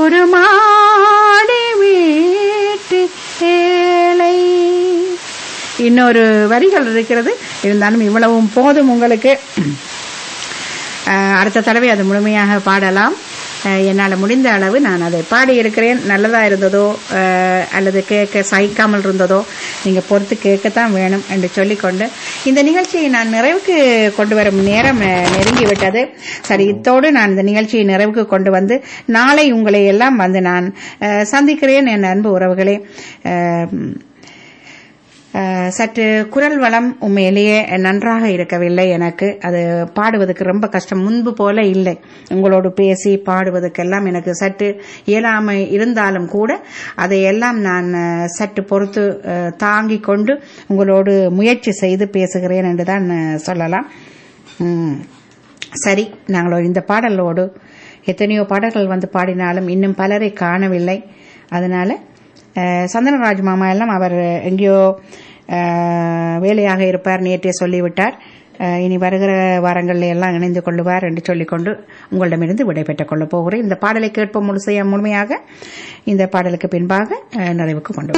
ஒரு மாடி வீட்டு ஏழை இன்னொரு வரிகள் இருக்கிறது இருந்தாலும் இவ்வளவும் போதும் உங்களுக்கு அஹ், அடுத்த தடவை அது முழுமையாக பாடலாம் அஹ், என்னால் முடிந்த அளவு நான் அதை பாடியிருக்கிறேன் நல்லதாக இருந்ததோ அஹ், அல்லது கேட்க சகிக்காமல் இருந்ததோ நீங்கள் பொறுத்து கேட்கத்தான் வேணும் என்று சொல்லிக்கொண்டு இந்த நிகழ்ச்சியை நான் நிறைவுக்கு கொண்டு வரும் நேரம் அஹ், நெருங்கிவிட்டது சரி இத்தோடு நான் இந்த நிகழ்ச்சியை நிறைவுக்கு கொண்டு வந்து நாளை உங்களை எல்லாம் வந்து நான் அஹ், சந்திக்கிறேன் என் அன்பு உறவுகளே அஹ், அஹ், சற்று குரல் வளம் உண்மையிலேயே நன்றாக இருக்கவில்லை எனக்கு அது பாடுவதற்கு ரொம்ப கஷ்டம் முன்பு போல இல்லை உங்களோடு பேசி பாடுவதற்கெல்லாம் எனக்கு சற்று இயலாமை இருந்தாலும் கூட அதையெல்லாம் நான் அஹ், சற்று பொறுத்து அஹ், தாங்கிக் கொண்டு உங்களோடு முயற்சி செய்து பேசுகிறேன் என்று தான் அஹ், சொல்லலாம் உம். சரி நாங்கள் இந்த பாடலோடு எத்தனையோ பாடல்கள் வந்து பாடினாலும் இன்னும் பலரை காணவில்லை அதனால அஹ், சந்தனராஜ் மாமா எல்லாம் அவர் எங்கேயோ அஹ், வேலையாக இருப்பார் நேற்றே சொல்லிவிட்டார் அஹ், இனி வருகிற வாரங்களில் எல்லாம் இணைந்து கொள்ளுவார் என்று சொல்லிக்கொண்டு உங்களிடமிருந்து விடைபெற்றுக் கொள்ளப் போகிறேன் இந்த பாடலை கேட்போம் முழுசையா முழுமையாக இந்த பாடலுக்கு பின்பாக அஹ், நிறைவுக்கு கொண்டு